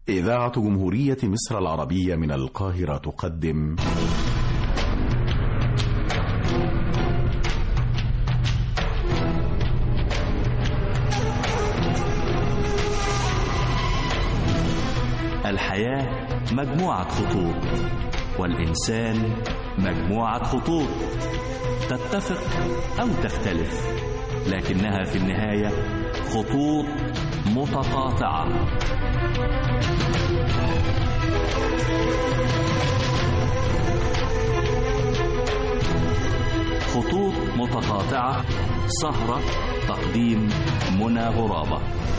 إذاعة جمهورية مصر العربية من القاهرة تقدم الحياة مجموعة خطوط والإنسان مجموعة خطوط تتفق أو تختلف لكنها في النهاية خطوط متقاطعة خطوط متقاطعة سهرة تقديم منى غرابة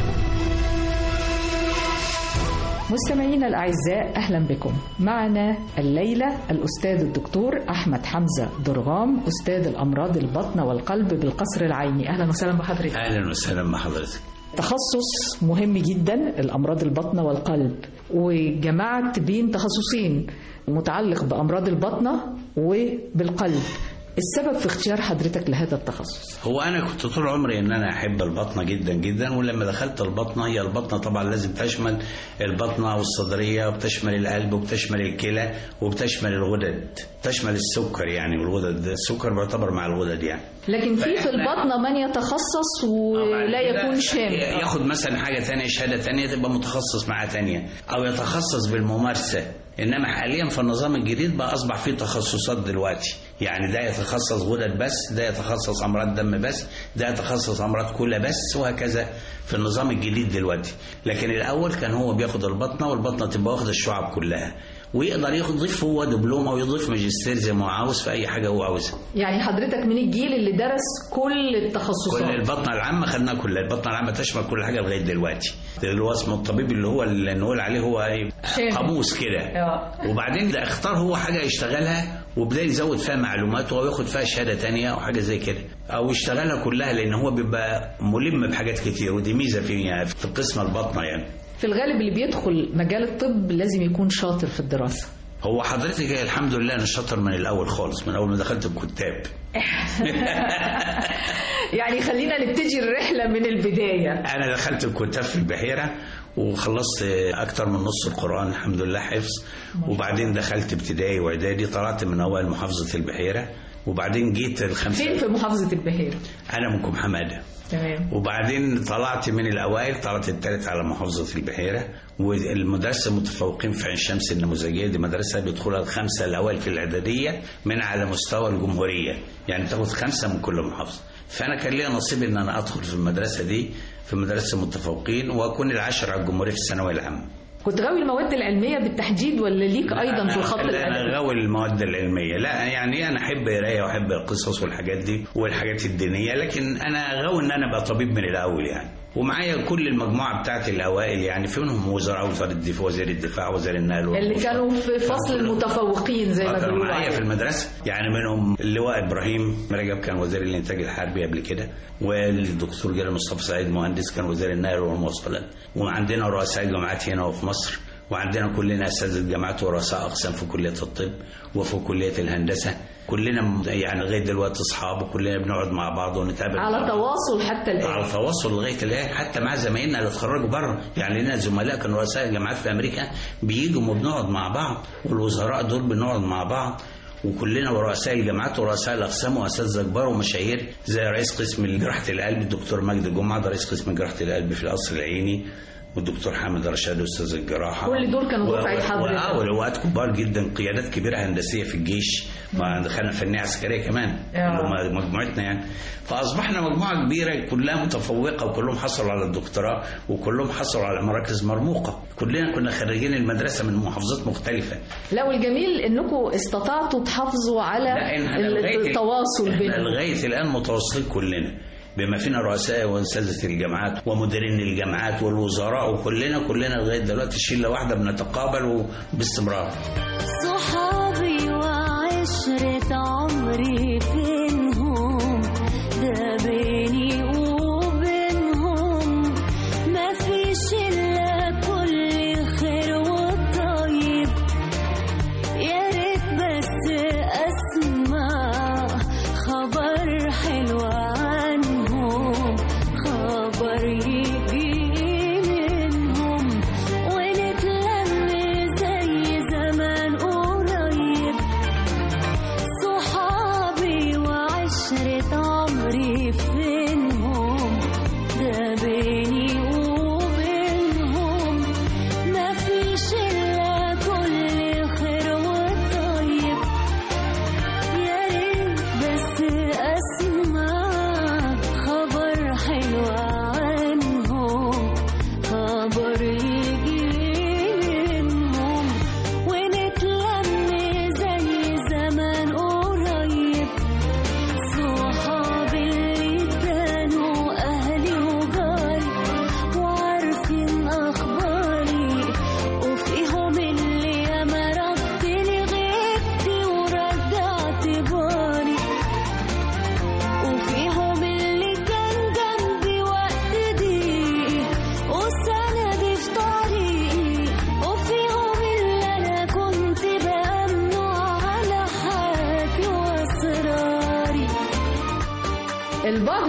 مستمعينا الأعزاء أهلا بكم معنا الليلة الأستاذ الدكتور أحمد حمزة درغام أستاذ الأمراض البطن والقلب بالقصر العيني أهلا وسهلا بحضرتك اهلا وسهلا بحضرتك تخصص مهم جدا الأمراض البطن والقلب وجمعت بين تخصصين متعلق بأمراض البطنة وبالقلب السبب في اختيار حضرتك لهذا التخصص هو انا كنت طول عمري ان انا احب البطنه جدا جدا ولما دخلت البطنه هي البطنه طبعا لازم تشمل البطنه والصدريه وبتشمل القلب وبتشمل الكلى وبتشمل الغدد تشمل السكر يعني والغدد السكر بيعتبر مع الغدد يعني لكن في في البطنة من يتخصص ولا يكون شامل ياخد مثلا حاجه تانية شهاده تانية تبقى متخصص معاه تانية او يتخصص بالممارسه انما حاليا في النظام الجديد بقى اصبح فيه تخصصات دلوقتي يعني ده يتخصص غدد بس ده يتخصص امراض دم بس ده يتخصص امراض كلى بس وهكذا في النظام الجديد دلوقتي لكن الاول كان هو بياخد البطنه والبطنه تبقى واخده الشعب كلها ويقدر يضيف هو دبلومه ويضيف ماجستير زي ما هو عاوز في اي حاجه هو عاوزها يعني حضرتك من الجيل اللي درس كل التخصصات كل البطنه العامه خدناها كلها البطنه العامه تشمل كل حاجه لغايه دلوقتي اللي هو اسمه الطبيب اللي هو اللي نقول عليه هو ايه شامل. قاموس كده آه. وبعدين ده اختار هو حاجه يشتغلها وبدا يزود فيها معلومات وياخد فيها شهاده تانية او حاجه زي كده او يشتغلها كلها لان هو بيبقى ملم بحاجات كتير ودي ميزه في في قسم البطنه يعني في الغالب اللي بيدخل مجال الطب لازم يكون شاطر في الدراسة هو حضرتك الحمد لله انا شاطر من الاول خالص من اول ما دخلت الكتاب يعني خلينا نبتدي الرحلة من البداية انا دخلت الكتاب في البحيره وخلصت اكتر من نص القران الحمد لله حفظ وبعدين دخلت ابتدائي واعدادي طلعت من اوائل محافظه البحيره وبعدين جيت الخمسه فين في محافظة البحيرة انا منكم حماده تمام وبعدين طلعت من الاوائل طلعت الثالث على محافظه البحيره والمدرسه المتفوقين في عين شمس النموذجيه دي مدرسه بيدخلها الخمسه الاوائل في الاعداديه من على مستوى الجمهوريه يعني تاخد خمسه من كل محافظه فانا كان ليا نصيب ان انا ادخل في المدرسه دي في مدرسه المتفوقين واكون العاشر على الجمهوريه في الثانويه العامه كنت غاوي المواد العلمية بالتحديد ولا ليك أيضا في الخط لا انا الأدبي غاوي المواد العلميه لا يعني انا احب قرايه واحب القصص والحاجات دي والحاجات الدينيه لكن انا غاوي ان انا ابقى طبيب من الاول يعني ومعايا كل المجموعه بتاعت الاوائل يعني في منهم وزراء وزاره الدفاع وزير الدفاع وزير النقل اللي والمواصلات. كانوا في فصل المتفوقين زي ما كانوا بيقولوا معايا في عليه. المدرسه يعني منهم اللواء ابراهيم رجب كان وزير الانتاج الحربي قبل كده والدكتور جلال مصطفى سعيد مهندس كان وزير النقل والمواصلات وعندنا رؤساء جامعات هنا وفي مصر وعندنا كلنا اساتذه جامعات ورؤساء اقسام في كليه الطب وفي كليه الهندسه كلنا م- يعني لغايه دلوقتي اصحاب وكلنا بنقعد مع بعض ونتقابل على مع بعض. تواصل حتى الآن على تواصل لغايه الان حتى مع زمايلنا اللي اتخرجوا بره يعني لنا زملاء كانوا رؤساء جامعات في امريكا بيجوا وبنقعد مع بعض والوزراء دول بنقعد مع بعض وكلنا ورؤساء الجامعات ورؤساء الاقسام واساتذه كبار ومشاهير زي رئيس قسم جراحه القلب الدكتور مجدي جمعه ده رئيس قسم جراحه القلب في القصر العيني والدكتور حامد رشاد استاذ الجراحه كل دول كانوا و- دفعة و- حضرتك. اه ولواءات كبار جدا قيادات كبيره هندسيه في الجيش ما دخلنا فنيه عسكريه كمان آه. اللي هم مجموعتنا يعني فاصبحنا مجموعه كبيره كلها متفوقه وكلهم حصلوا على الدكتوراه وكلهم حصلوا على مراكز مرموقه كلنا كنا خريجين المدرسه من محافظات مختلفه لا والجميل انكم استطعتوا تحافظوا على لا إحنا لغاية- التواصل إحنا بينكم لغايه الان متواصلين كلنا بما فينا رؤساء واساتذه الجامعات ومديرين الجامعات والوزراء وكلنا كلنا لغايه دلوقتي شله واحده بنتقابل باستمرار صحابي وعشرة عمري فينهم ده بيني وبينهم ما فيش إلا كل خير وطيب يا ريت بس أسمع خبر حلو عنهم خبر يجي منهم ونتلاقى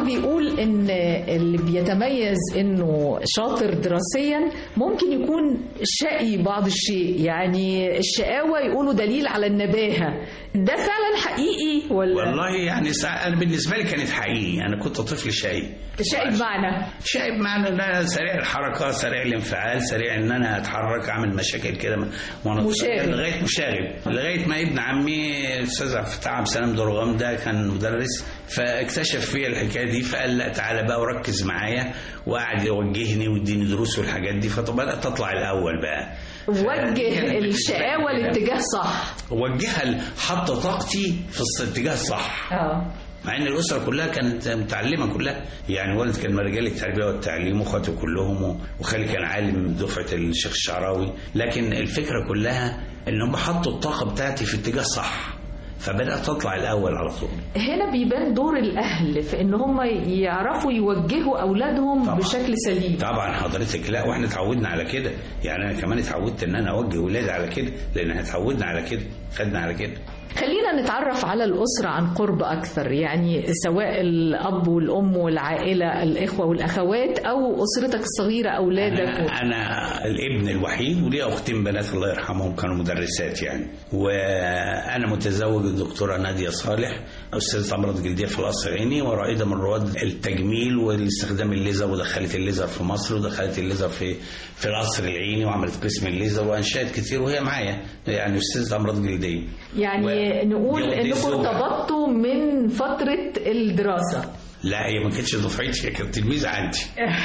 بيقول ان اللي بيتميز انه شاطر دراسيا ممكن يكون شقي بعض الشيء يعني الشقاوة يقولوا دليل على النباهة ده فعلا حقيقي ولا والله يعني سا... انا بالنسبه لي كانت حقيقي انا كنت طفل شقي شقي بمعنى شقي بمعنى ان انا سريع الحركه سريع الانفعال سريع ان انا اتحرك اعمل مشاكل كده وانا مشاغب. لغايه مشاغب لغايه ما ابن عمي الاستاذ عبد الفتاح عبد السلام درغام ده كان مدرس فاكتشف فيا الحكايه دي فقال لا تعالى بقى وركز معايا وقعد يوجهني ويديني دروس والحاجات دي فبدات اطلع الاول بقى وجه الشقاوة لاتجاه صح وجهها حط طاقتي في الاتجاه الصح اه مع ان الاسره كلها كانت متعلمه كلها يعني والد كان من رجال التربيه والتعليم واخواته كلهم وخالي كان عالم دفعه الشيخ الشعراوي لكن الفكره كلها ان هم حطوا الطاقه بتاعتي في اتجاه صح فبدات اطلع الاول على طول هنا بيبان دور الاهل في ان هم يعرفوا يوجهوا اولادهم طبعا. بشكل سليم طبعا حضرتك لا واحنا اتعودنا على كده يعني انا كمان اتعودت ان انا اوجه ولادي على كده لان احنا اتعودنا على كده خدنا على كده خلينا نتعرف على الأسرة عن قرب أكثر يعني سواء الأب والأم والعائلة الإخوة والأخوات أو أسرتك الصغيرة أولادك أنا, أنا الابن الوحيد ولي أختين بنات الله يرحمهم كانوا مدرسات يعني وأنا متزوج الدكتورة نادية صالح أستاذة أمراض جلدية في القصر العيني ورائدة من رواد التجميل واستخدام الليزر ودخلت الليزر في مصر ودخلت الليزر في في القصر العيني وعملت قسم الليزر وأنشأت كتير وهي معايا يعني أستاذة أمراض جلدية يعني و- نقول دي- دي انكم الزوجة. ارتبطتوا من فترة الدراسة لا هي ما كانتش دفعتي هي كانت تلميذة عندي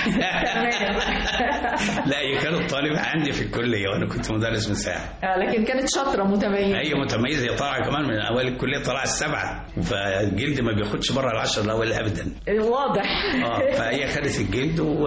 لا هي كانت طالبة عندي في الكلية وأنا كنت مدرس مساعد آه، لكن كانت شاطرة متميزة هي متميزه هي طالعه كمان من اوائل الكليه طالعه السبعه فالجلد ما بياخدش بره العشر الاول ابدا واضح اه فهي خدت الجلد و...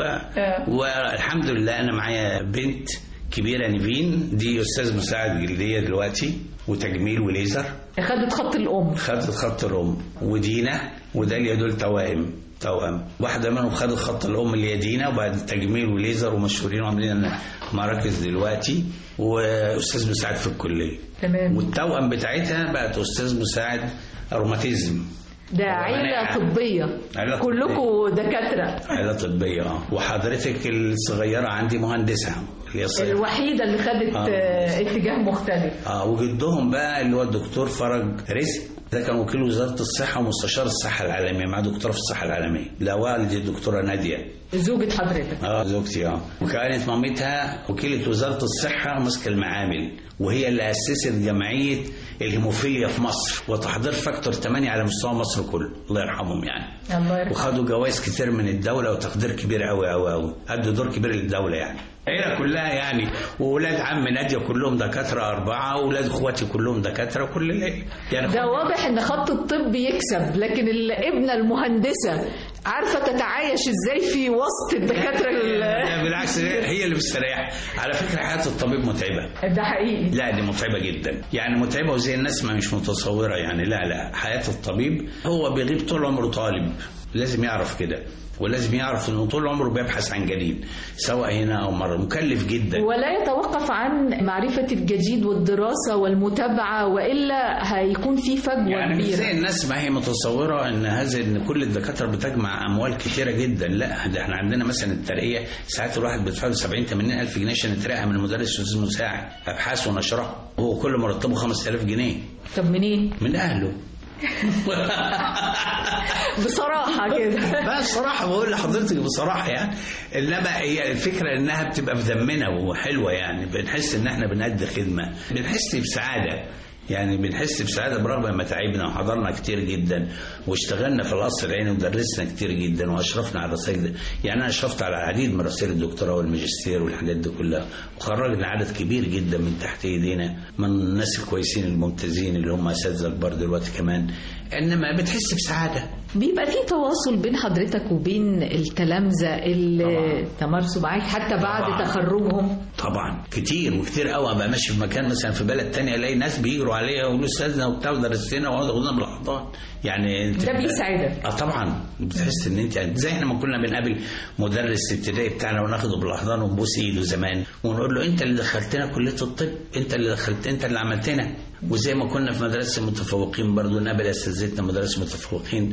والحمد لله انا معايا بنت كبيره نيفين دي استاذ مساعد جلديه دلوقتي وتجميل وليزر خدت خط الأم خدت خط الام ودينا وداليا دول توائم توأم واحدة منهم خدت خط الأم اللي هي دينا وبعد تجميل وليزر ومشهورين وعاملين مراكز دلوقتي وأستاذ مساعد في الكلية تمام والتوأم بتاعتها بقت أستاذ مساعد روماتيزم ده عيلة ومناعة. طبية عيلة كلكم دكاترة عيلة طبية اه وحضرتك الصغيرة عندي مهندسة اللي هي الصغيرة. الوحيدة اللي خدت آه. آه، اتجاه مختلف اه وجدهم بقى اللي هو الدكتور فرج رزق ده كان وكيل وزارة الصحة ومستشار الصحة العالمية مع دكتورة في الصحة العالمية لا والدي الدكتورة نادية زوجة حضرتك اه زوجتي اه وكانت مامتها وكيلة وزارة الصحة ماسكة المعامل وهي اللي أسست جمعية الهيموفيليا في مصر وتحضير فاكتور 8 على مستوى مصر كله الله يرحمهم يعني الله يرحمه وخدوا جوائز كتير من الدولة وتقدير كبير قوي قوي قوي أدوا دور كبير للدولة يعني العيلة كلها يعني وولاد عم نادية كلهم دكاترة أربعة وولاد إخواتي كلهم دكاترة كل العيلة يعني ده واضح ان خط الطب يكسب لكن الابنة المهندسة عارفة تتعايش ازاي في وسط الدكاترة ال- بالعكس هي اللي مستريحة على فكرة حياة الطبيب متعبة ده حقيقي لا دي متعبة جدا يعني متعبة وزي الناس ما مش متصورة يعني لا لا حياة الطبيب هو بيغيب طول عمره طالب لازم يعرف كده ولازم يعرف انه طول عمره بيبحث عن جديد سواء هنا او مره مكلف جدا ولا يتوقف عن معرفة الجديد والدراسة والمتابعة وإلا هيكون في فجوة يعني مش زي كبيرة الناس ما هي متصوره ان هذا ان كل الدكاتره بتجمع اموال كتيره جدا لا ده احنا عندنا مثلا الترقيه ساعات الواحد بيدفع له 70 80 الف جنيه عشان يترقى من المدرس والاستاذ المساعد ابحاث ونشرها هو كل مرتبه 5000 جنيه طب منين؟ من اهله بصراحة كده لا الصراحة بقول لحضرتك بصراحة يعني إنما هي الفكرة إنها بتبقى في دمنا وحلوة يعني بنحس إن إحنا بنأدي خدمة بنحس بسعادة يعني بنحس بسعادة برغم ما تعبنا وحضرنا كتير جدا واشتغلنا في القصر العيني ودرسنا كتير جدا وأشرفنا على رسائل يعني أنا أشرفت على العديد من رسائل الدكتوراه والماجستير والحاجات دي كلها وخرجنا عدد كبير جدا من تحت إيدينا من الناس الكويسين الممتازين اللي هم أساتذة كبار دلوقتي كمان إنما بتحس بسعادة بيبقى في تواصل بين حضرتك وبين التلامذة اللي طبعاً. تمارسوا معاك حتى بعد طبعاً. تخرجهم طبعا كتير وكتير قوي ابقى ماشي في مكان مثلا في بلد تانية الاقي ناس بيجروا عليا يقولوا استاذنا وبتاع ودرستنا ويقعدوا ياخدونا بالاحضان يعني انت ده بيساعدك. اه طبعا بتحس ان انت زي احنا ما كنا بنقابل مدرس ابتدائي بتاعنا وناخده بالاحضان ونبوس ايده زمان ونقول له انت اللي دخلتنا كليه الطب انت اللي دخلت انت اللي عملتنا وزي ما كنا في مدرسه المتفوقين برضو نقابل اساتذتنا مدرسه متفوقين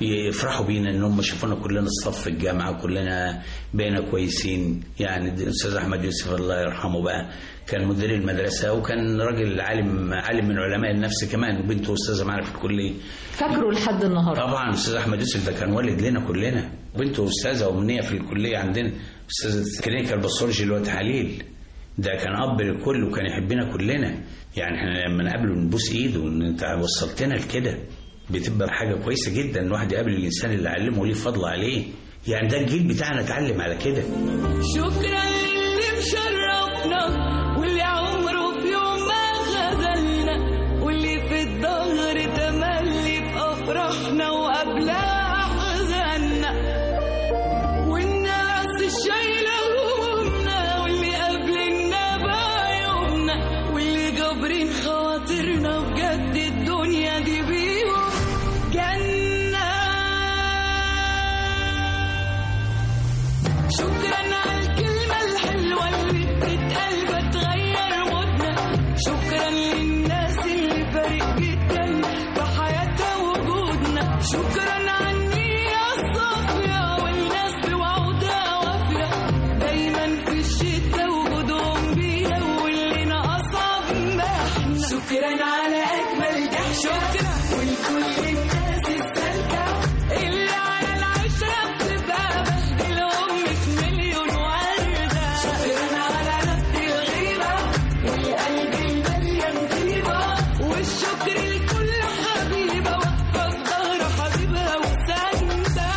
يفرحوا بينا ان هم شافونا كلنا الصف في الجامعه كلنا بقينا كويسين يعني الاستاذ احمد يوسف الله يرحمه بقى كان مدير المدرسه وكان راجل عالم عالم من علماء النفس كمان وبنته استاذه معانا في الكليه فاكره لحد النهارده طبعا استاذ احمد يوسف ده كان والد لنا كلنا بنته استاذه وامنيه في الكليه عندنا استاذ كلينيكال باثولوجي اللي هو تحاليل ده كان اب للكل وكان يحبنا كلنا يعني احنا لما نقابله نبوس ايده وان انت وصلتنا لكده بتبقى حاجه كويسه جدا ان الواحد يقابل الانسان اللي علمه وليه فضل عليه يعني ده الجيل بتاعنا اتعلم على كده شكرا للي مشرفنا واللي عمره في يوم ما خذلنا واللي في الظهر تملي في افراحنا وقبلها احزاننا والناس الشايله همومنا واللي قابلنا بعيوبنا واللي جابرين خواطرنا بجد الدنيا دي بيهم جنه شكرا على الكلمة الحلوة اللي بتتقال بتغير مودنا شكرا للناس اللي فارق جدا في حياتها وجودنا شكرا على النية الصافية والناس بوعودها وافية دايما في الشدة وجودهم بيهون لنا أصعب محنة شكرا على أجمل ضحكة شكرا ولكل الناس السالكة اللي على العشرة بتبقى بهدلهم في مليون وردة شكرا على نفس الغيبة والقلب المليان طيبة والشكر لكل حبيبة واقفة في ظهر حبيبها وساندة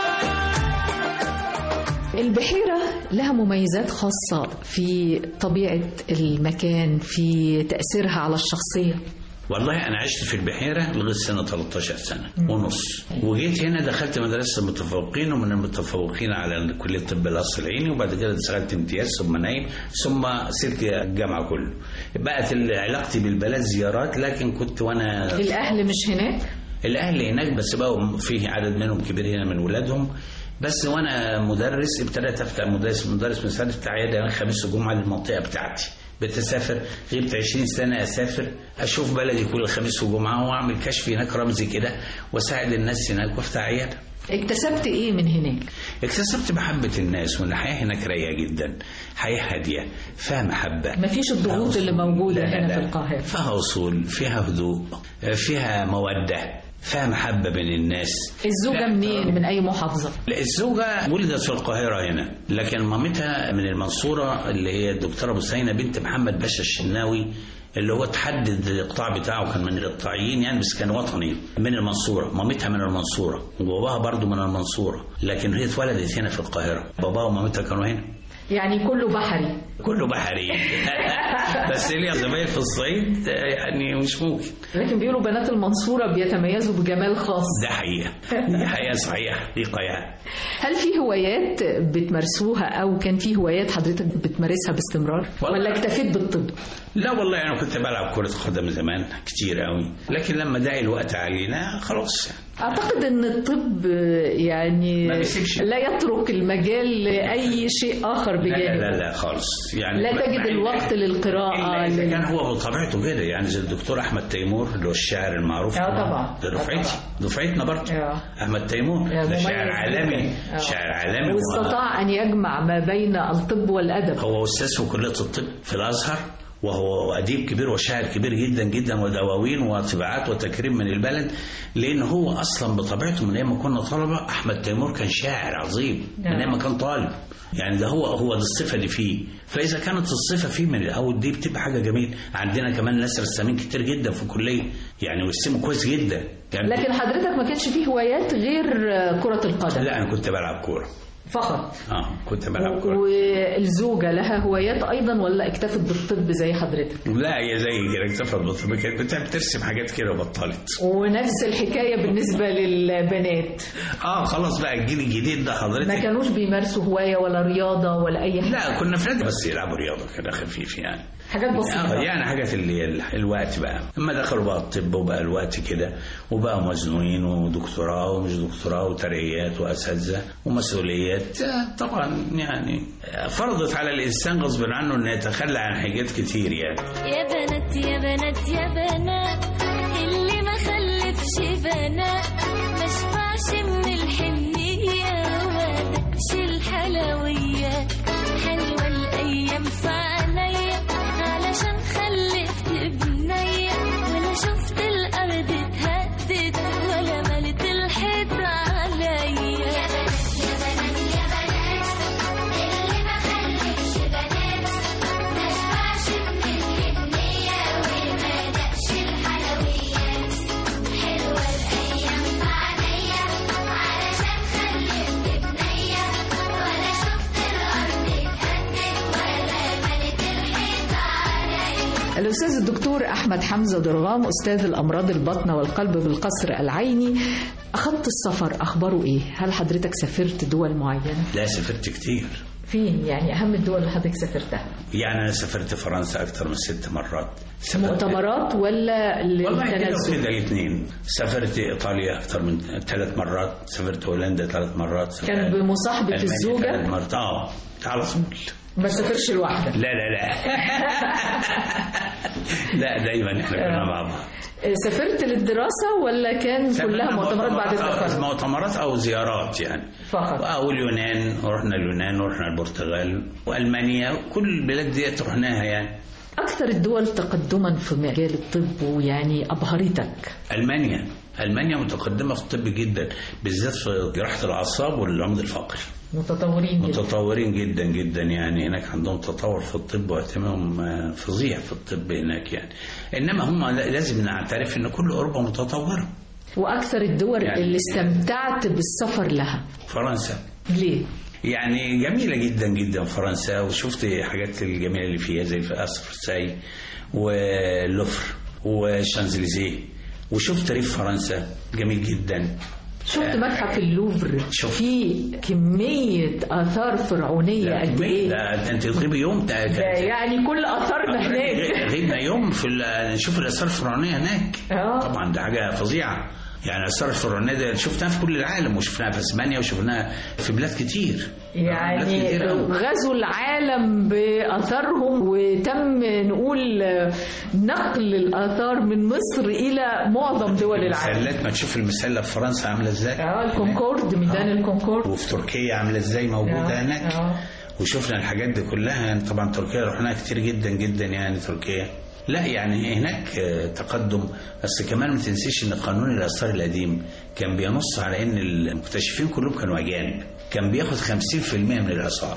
البحيرة لها مميزات خاصة في طبيعة المكان في تأثيرها على الشخصية والله انا عشت في البحيره لغايه سنه 13 سنه ونص وجيت هنا دخلت مدرسه المتفوقين ومن المتفوقين على كليه طب القصر العيني وبعد كده دخلت امتياز ثم نايم ثم سبت الجامعه كله بقت علاقتي بالبلد زيارات لكن كنت وانا الأهل مش هناك الاهل هناك بس بقوا فيه عدد منهم كبير هنا من ولادهم بس وانا مدرس ابتديت افتح مدرس مدرس مساعد افتح عياده خميس وجمعه للمنطقه بتاعتي بتسافر غبت 20 سنه اسافر اشوف بلدي كل خميس وجمعه واعمل كشف هناك رمزي كده واساعد الناس هناك وافتح عياده اكتسبت ايه من هناك اكتسبت محبة الناس وان الحياة هناك رايقة جدا حياة هادية فيها محبة مفيش الضغوط اللي موجودة لا، هنا لا. في القاهرة فيها أصول فيها هدوء فيها مودة فيها محبة بين الناس الزوجة لا، منين من أي محافظة لا، الزوجة ولدت في القاهرة هنا لكن مامتها من المنصورة اللي هي الدكتورة بسينة بنت محمد باشا الشناوي اللي هو تحدد الإقطاع بتاعه كان من الإقطاعيين يعني بس كان وطني من المنصورة مامتها من المنصورة وباباها برضو من المنصورة لكن هي اتولدت هنا في القاهرة باباها ومامتها كانوا هنا يعني كله بحري كله بحري بس ليا زمايل في الصعيد آه، يعني مش ممكن لكن بيقولوا بنات المنصورة بيتميزوا بجمال خاص ده حقيقة دي حقيقة صحيحة حقيقة يعني هل في هوايات بتمارسوها أو كان في هوايات حضرتك بتمارسها باستمرار والله- ولا اكتفيت بالطب لا والله انا كنت بلعب كرة قدم زمان كتير قوي لكن لما داعي الوقت علينا خلاص يعني. أعتقد أن الطب يعني ما بيسيبش. لا يترك المجال لأي شيء آخر لا بجانب لا لا خالص يعني لا ما- تجد ما- الوقت للقراءة إلا إذا لل- كان هو بطبيعته كده يعني زي الدكتور احمد تيمور اللي هو الشاعر المعروف آه طبعا. ده آه دفعتي دفعتنا برضه آه. احمد تيمور آه، ده مميز شاعر عالمي جداً. آه. شاعر عالمي واستطاع أن يجمع ما بين الطب والأدب هو استاذ في كليه الطب في الازهر وهو اديب كبير وشاعر كبير جدا جدا ودواوين وطباعات وتكريم من البلد لان هو اصلا بطبيعته من ايام ما كنا طلبه احمد تيمور كان شاعر عظيم من نعم. ايام ما كان طالب يعني ده هو هو دي الصفه دي فيه فاذا كانت الصفه فيه من الاول دي بتبقى حاجه جميله عندنا كمان ناس رسامين كتير جدا في الكليه يعني ويرسموا كويس جدا يعني لكن حضرتك ما كانش فيه هوايات غير كرة القدم لا انا كنت بلعب كوره فقط اه كنت بلعب كوره والزوجة لها هوايات أيضا ولا اكتفت بالطب زي حضرتك لا هي زي كده اكتفت بالطب كانت كنت بترسم حاجات كده وبطلت ونفس الحكاية بالنسبة للبنات اه خلاص بقى الجيل الجديد ده ما حضرتك كانوش بيمارسوا هواية ولا رياضة ولا أي حاجة لا كنا في نادي بس يلعبوا رياضه كده خفيف يعني حاجات اه بسيطة يعني حاجات اللي ال- الوقت بقى اما دخلوا بقى الطب وبقى الوقت كده وبقى مزنوقين ودكتوراه ومش دكتوراه وترقيات واساتذه ومسؤوليات آه، طبعا يعني آه، فرضت على الانسان غصب عنه انه يتخلى عن حاجات كتير يعني يا بنات يا بنات يا بنات اللي ما خلفش بنات ما شبعش الأستاذ الدكتور أحمد حمزة درغام أستاذ الأمراض البطنة والقلب بالقصر العيني أخذت السفر أخباره إيه؟ هل حضرتك سافرت دول معينة؟ لا سافرت كتير فين؟ يعني أهم الدول اللي حضرتك سافرتها؟ يعني انا سافرت فرنسا اكتر من ست مرات سافرت- مؤتمرات ولا والله كده للتنزل؟ وكده الاثنين سافرت ايطاليا اكتر من ثلاث مرات سافرت هولندا ثلاث مرات سافرت كان بمصاحبة ألمانيا ثلاث الزوجة مرات اه على طول ما سافرش لوحدك لا لا لا لا دايما احنا كنا مع بعض سافرت للدراسة ولا كان كلها سافرنا مؤتمرات بعد أو- التخرج؟ مؤتمرات او زيارات يعني فقط او اليونان ورحنا اليونان ورحنا البرتغال والمانيا كل البلاد ديت رحناها يعني أكثر الدول تقدما في مجال الطب ويعني أبهرتك المانيا المانيا متقدمه في الطب جدا بالذات في جراحه الاعصاب والعمود الفقري متطورين جدا متطورين جدا جدا يعني هناك عندهم تطور في الطب واهتمام آه، فظيع في الطب هناك يعني انما هم لازم نعترف ان كل اوروبا متطوره وأكثر الدول يعني- اللي استمتعت بالسفر لها فرنسا ليه؟ يعني جميله جدا جدا فرنسا وشفت حاجات الجميله اللي فيها زي في قصر فرساي واللوفر والشانزليزيه وشفت ريف فرنسا جميل جدا شفت متحف اللوفر شفت. فيه كمية آثار فرعونية قد إيه؟ ده ده انت تغيبي يوم ده ده يعني كل آثارنا هناك غيبنا يوم في ال- نشوف الاثار الفرعونيه هناك آه. طبعا ده حاجه فظيعه يعني الاثار الفرعونيه دي شفناها في كل العالم وشفناها في اسبانيا وشفناها في بلاد كتير بلاد يعني كتير أوي. غزوا العالم بآثارهم وتم نقول نقل الآثار من مصر إلى معظم دول العالم المسلات ما تشوف المسله في فرنسا عامله ازاي اه الكونكورد ميدان الكونكورد وفي تركيا عامله ازاي موجوده آه، هناك آه. وشفنا الحاجات دي كلها يعني طبعا تركيا رحناها كتير جدا جدا يعني تركيا لا يعني هناك آه، تقدم بس كمان ما تنسيش ان قانون الاثار القديم كان بينص على ان المكتشفين كلهم كانوا اجانب كان بياخد 50% من الاثار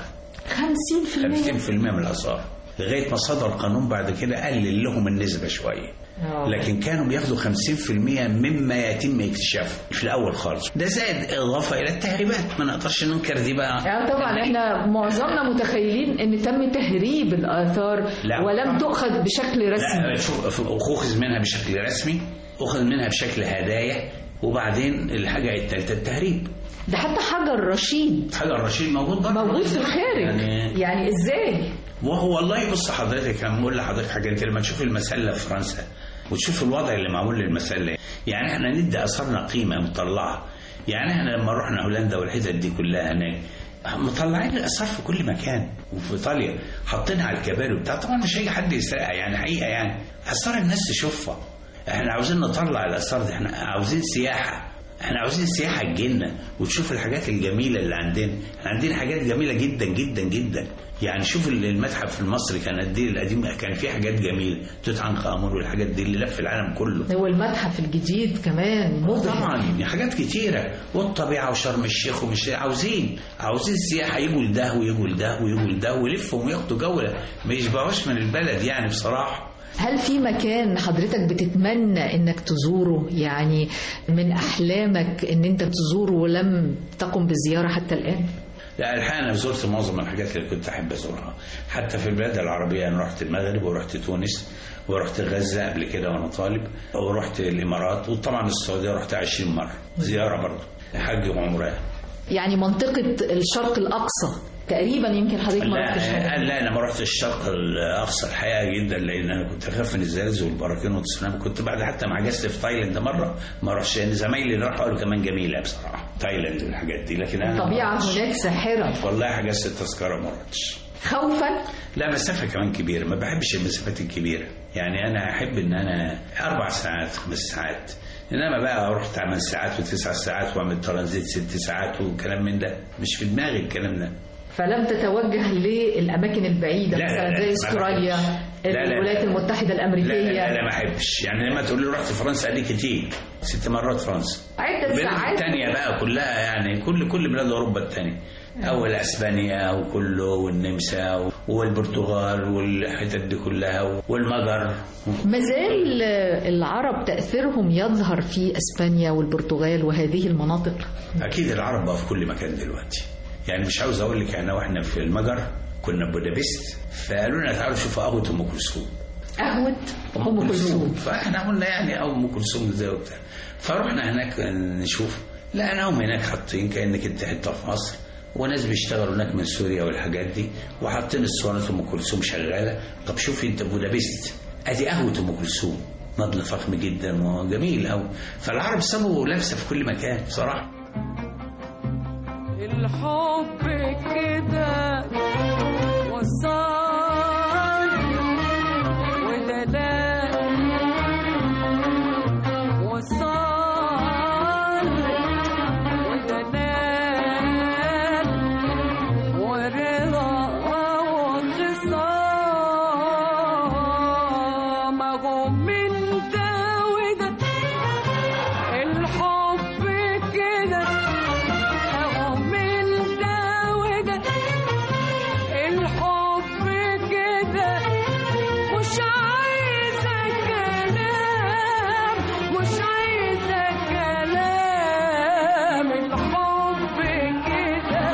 50% 50% من الاثار لغايه ما صدر قانون بعد كده قلل لهم النسبه شويه آه. لكن كانوا بياخدوا 50% مما يتم اكتشافه في الاول خالص ده زائد اضافه الى التهريبات ما نقدرش ننكر دي بقى اه طبعا احنا معظمنا متخيلين ان تم تهريب الاثار لا. ولم تؤخذ بشكل رسمي لا شوف اخذ منها بشكل رسمي اخذ منها بشكل هدايا وبعدين الحاجه الثالثه التهريب ده حتى حجر رشيد حجر رشيد موجود بره موجود في الخارج يعني يعني ازاي وهو والله بص حضرتك انا بقول لحضرتك حاجه انت لما تشوف المسله في فرنسا وتشوف الوضع اللي معمول للمسله يعني احنا ندي اثارنا قيمه مطلعه يعني احنا لما رحنا هولندا والحتت دي كلها هناك مطلعين الاثار في كل مكان وفي ايطاليا حاطينها على الكباري وبتاع طبعا مش هيجي حد يسرقها يعني حقيقه يعني اثار الناس تشوفها احنا عاوزين نطلع الاثار دي احنا عاوزين سياحه احنا عاوزين السياحه تجينا وتشوف الحاجات الجميله اللي عندنا احنا عندنا حاجات جميله جدا جدا جدا يعني شوف المتحف المصري كان قد ايه القديم كان فيه حاجات جميله توت عنخ امون والحاجات دي اللي لف العالم كله هو المتحف الجديد كمان مبهر طبعا يعني حاجات كتيره والطبيعه وشرم الشيخ ومش عاوزين عاوزين السياحه يجوا لده ويجوا لده ويجوا لده ويلفوا وياخدوا جوله ما يشبعوش من البلد يعني بصراحه هل في مكان حضرتك بتتمنى انك تزوره يعني من احلامك ان انت تزوره ولم تقم بزياره حتى الان لا الحقيقه انا زرت معظم الحاجات اللي كنت احب ازورها حتى في البلاد العربيه انا رحت المغرب ورحت تونس ورحت غزه قبل كده وانا طالب ورحت الامارات وطبعا السعوديه رحت 20 مره زياره برضه حج وعمره يعني منطقه الشرق الاقصى تقريبا يمكن حضرتك ما رحتش لا هناك. لا انا ما رحتش الشرق الاقصى الحقيقه جدا لان انا كنت اخاف من الزلازل والبراكين والتسونامي كنت بعد حتى ما حجزت في تايلاند مره ما رحتش لان زمايلي اللي راحوا قالوا كمان جميله بصراحه تايلاند والحاجات دي لكن انا الطبيعه هناك ساحره والله حجزت التذكره ما رحتش خوفا لا مسافة كمان كبيرة ما بحبش المسافات الكبيرة يعني أنا أحب إن أنا أربع ساعات خمس ساعات إنما بقى أروح ثمان ساعات وتسع ساعات وأعمل ترانزيت ست ساعات وكلام من ده مش في دماغي الكلام ده فلم تتوجه للاماكن البعيده لا، لا، مثلا لا، زي ما استراليا بحبش. لا، لا، لا. الولايات المتحده لا الامريكيه لا, لا, لا ما أحبش يعني لما تقول لي رحت فرنسا قال لي كتير ست مرات فرنسا عده البلاد ساعات التانية بقى كلها يعني كل كل بلاد أوروبا التانية أول أسبانيا وكله والنمسا والبرتغال والحتت دي كلها والمجر مازال العرب تاثيرهم يظهر في اسبانيا والبرتغال وهذه المناطق اكيد العرب بقى في كل مكان دلوقتي يعني مش عاوز اقول لك احنا واحنا في المجر كنا في بودابست فقالوا لنا تعالوا شوفوا قهوه ام كلثوم قهوة أم كلثوم فاحنا قلنا يعني او ام كلثوم زي وبتاع فرحنا هناك نشوف لقيناهم هناك حاطين كانك انت حته في مصر وناس بيشتغلوا هناك من سوريا والحاجات دي وحاطين اسطوانه ام كلثوم شغاله طب شوفي انت بودابست ادي قهوه ام كلثوم مبنى فخم جدا وجميل قوي فالعرب سابوا لابسه في كل مكان بصراحه الحب كده وصاني ودلال وصاني ودلال ورضا وخصام اهو من ده وده الحب كده اهو من ده وده الحب كده مش عايزة كلام مش عايزة كلام الحب كده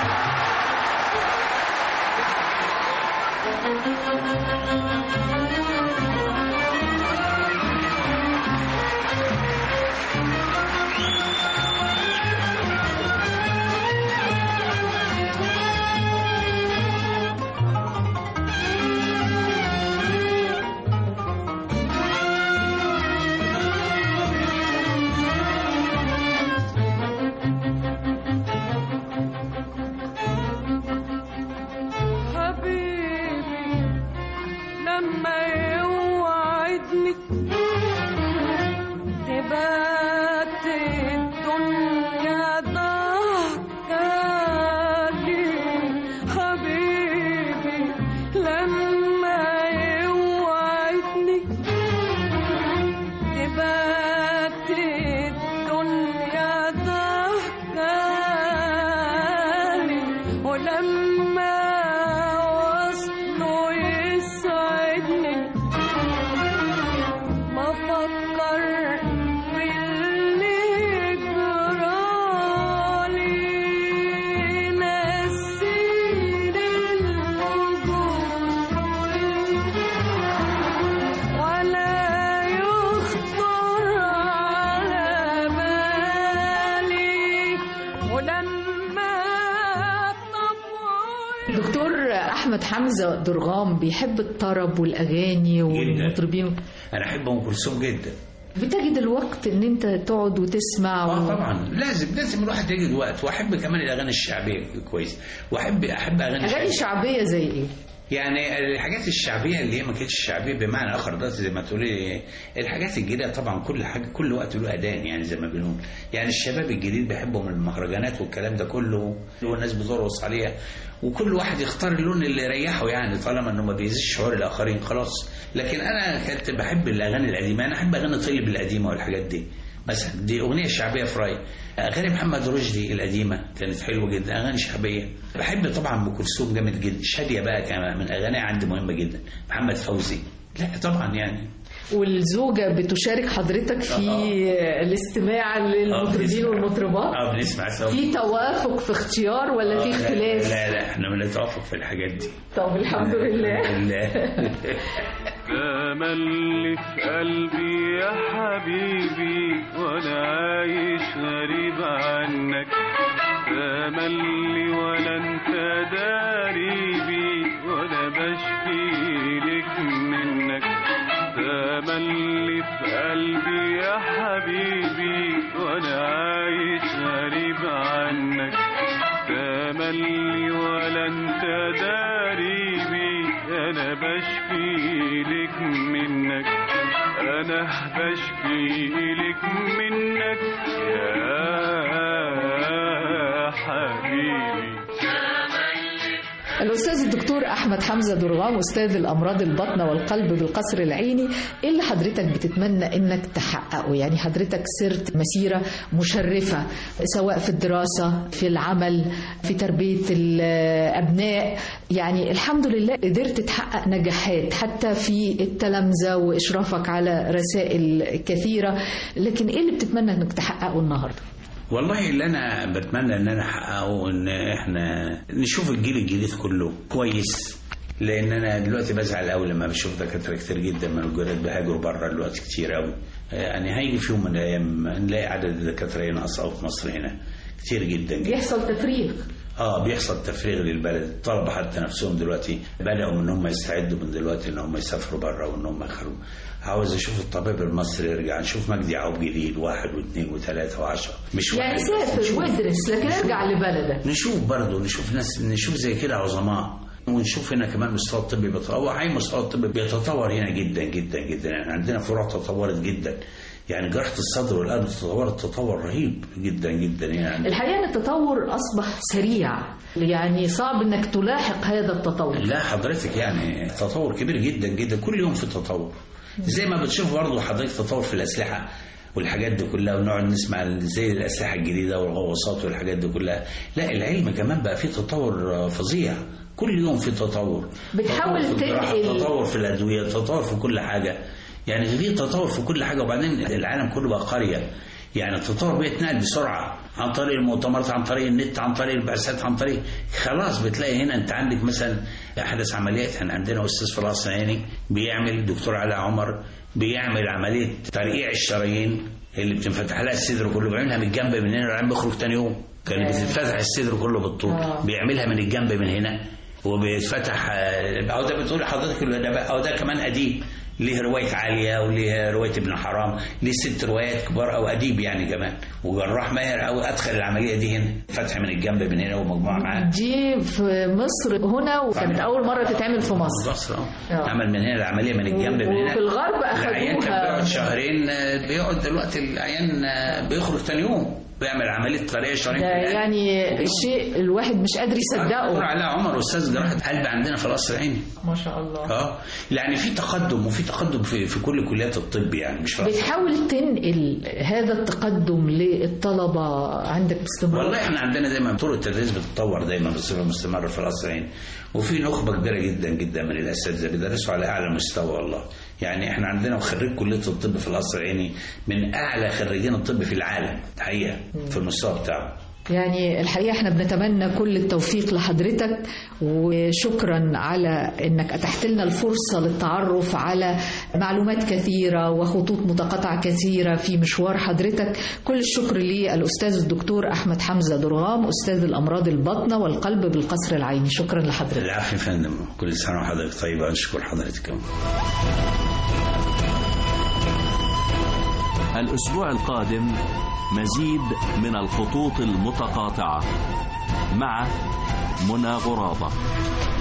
حبيبي لما يوعدني تبات الدنيا ضحكالي حبيبي لما يوعدني تبات الدنيا ضحكالي ولما وصله يسعدني ما فكر باللي جرالي نسيني الوجود ولا يخطر على بالي ولما طبعي دكتور أحمد حمزة درغام بيحب الطرب والأغاني والمطربين انا احب ام كلثوم جدا بتجد الوقت ان انت تقعد وتسمع اه و... طبعا لازم لازم الواحد يجد وقت واحب كمان الاغاني الشعبيه كويس واحب احب اغاني اغاني الشعبية. شعبيه زي ايه يعني الحاجات الشعبيه اللي هي ما كانتش شعبيه بمعنى اخر ده زي ما تقولي الحاجات الجديده طبعا كل حاجه كل وقت له اذان يعني زي ما بنقول يعني الشباب الجديد بيحبوا من المهرجانات والكلام ده كله والناس بترقص عليها وكل واحد يختار اللون اللي يريحه يعني طالما انه ما بيأذيش شعور الاخرين خلاص لكن انا كنت بحب الاغاني القديمه انا احب اغاني طيب القديمه والحاجات دي مثلا دي اغنيه شعبيه في رايي اغاني محمد رشدي القديمه كانت حلوه جدا اغاني شعبيه بحب طبعا ام كلثوم جامد جدا شاديه بقى كمان من اغاني عندي مهمه جدا محمد فوزي لا طبعا يعني والزوجه بتشارك حضرتك في الاستماع للمطربين بنسمع. والمطربات اه بنسمع سوا في توافق في اختيار ولا في آه، لا- اختلاف لا لا احنا بنتوافق في الحاجات دي طب الحمد لله لله تملي في قلبي يا حبيبي وانا عايش غريب عنك تملي ولا انت داريبي وانا بشكي لك منك تملي في قلبي يا حبيبي وانا عايش غريب عنك تملي ولا انت داريبي انا بشكي لك منك انا بشكي لك منك يا حبيبي الاستاذ الدكتور احمد حمزه درغام استاذ الامراض البطنه والقلب بالقصر العيني ايه اللي حضرتك بتتمنى انك تحققه يعني حضرتك سرت مسيره مشرفه سواء في الدراسه في العمل في تربيه الابناء يعني الحمد لله قدرت تحقق نجاحات حتى في التلامذه واشرافك على رسائل كثيره لكن ايه اللي بتتمنى انك تحققه النهارده والله اللي انا بتمنى ان انا احققه ان احنا نشوف الجيل الجديد كله كويس لان انا دلوقتي بزعل قوي لما بشوف دكاتره كتير جدا من الجيران بيهاجروا بره دلوقتي كتير قوي يعني هيجي في يوم من الايام نلاقي عدد الدكاتره ينقص أوي في مصر هنا كتير جدا جدا بيحصل تفريغ اه بيحصل تفريغ للبلد الطلبه حتى نفسهم دلوقتي بداوا ان هم يستعدوا من دلوقتي ان هم يسافروا بره وان هم يخرجوا عاوز اشوف الطبيب المصري يرجع نشوف مجدي يعقوب جديد واحد واثنين وثلاثه وعشرة مش يعني واحد بس، سافر نشوف. وادرس لكن ارجع لبلدك نشوف برضه نشوف ناس نشوف زي كده عظماء ونشوف هنا كمان مستوى الطب بيتطور هاي مستوى الطب بيتطور هنا جدا جدا جدا يعني عندنا فروع تطورت جدا يعني جراحه الصدر والقلب تطورت تطور رهيب جدا جدا يعني الحقيقة ان التطور اصبح سريع يعني صعب انك تلاحق هذا التطور لا حضرتك يعني تطور كبير جدا جدا كل يوم في تطور زي ما بتشوف برضه حضرتك تطور في الاسلحه والحاجات دي كلها ونقعد نسمع زي الاسلحه الجديده والغواصات والحاجات دي كلها لا العلم كمان بقى فيه تطور آه، فظيع كل يوم في تطور بتحاول تطور في الجراحة، تنقل- تطور في الادويه تطور في كل حاجه يعني في تطور في كل حاجه وبعدين العالم كله بقى قريه يعني التطور بيتنقل بسرعه عن طريق المؤتمرات عن طريق النت عن طريق البعثات عن طريق خلاص بتلاقي هنا انت عندك مثلا احدث عمليات احنا عندنا استاذ فراس صنعاني بيعمل دكتور علاء عمر بيعمل عمليه ترقيع الشرايين اللي بتنفتح لها الصدر كله بيعملها من الجنب من هنا والعين بيخرج تاني يوم كان بتتفتح الصدر كله بالطول آه. بيعملها من الجنب من هنا وبيتفتح آه، او ده بتقول لحضرتك اللي ده بقى- او ده كمان اديب ليه روايه عاليه وليه روايه ابن حرام ليه ست روايات كبار او اديب يعني كمان وجراح ماهر او ادخل العمليه دي هنا فتح من الجنب من هنا ومجموعه معاه دي في مصر هنا وكانت اول مرة تتعمل في مصر مصر اه آه. عمل من هنا العمليه من الجنب من هنا وفي الغرب العيان كان أخدوها بيقعد شهرين آه، بيقعد دلوقتي العيان آه، بيخرج تاني يوم بيعمل عمليه طريقه شهرين ده في القلب. يعني شيء الواحد مش قادر دكتور يصدقه علاء عمر استاذ جراحه قلب عندنا في القصر العيني ما شاء الله اه يعني في تقدم وفي تقدم في, في كل كليات الطب يعني مش فاهم بتحاول تنقل هذا التقدم للطلبة عندك باستمرار والله احنا عندنا دايما طرق التدريس بتتطور دايما بصفه مستمره في القصرين وفي نخبه كبيره جدا جدا من الاساتذه بيدرسوا على اعلى مستوى والله يعني احنا عندنا خريج كليه الطب في القصر العيني من اعلى خريجين الطب في العالم حقيقه في المستوى بتاعه يعني الحقيقة احنا بنتمنى كل التوفيق لحضرتك وشكرا على انك اتحت لنا الفرصة للتعرف على معلومات كثيرة وخطوط متقاطعة كثيرة في مشوار حضرتك كل الشكر للأستاذ الدكتور أحمد حمزة درغام أستاذ الأمراض الباطنة والقلب بالقصر العيني شكرا لحضرتك العافيه يا فندم كل سنه وحضرتك طيبه اشكر حضرتك الأسبوع القادم مزيد من الخطوط المتقاطعة مع منى غرابة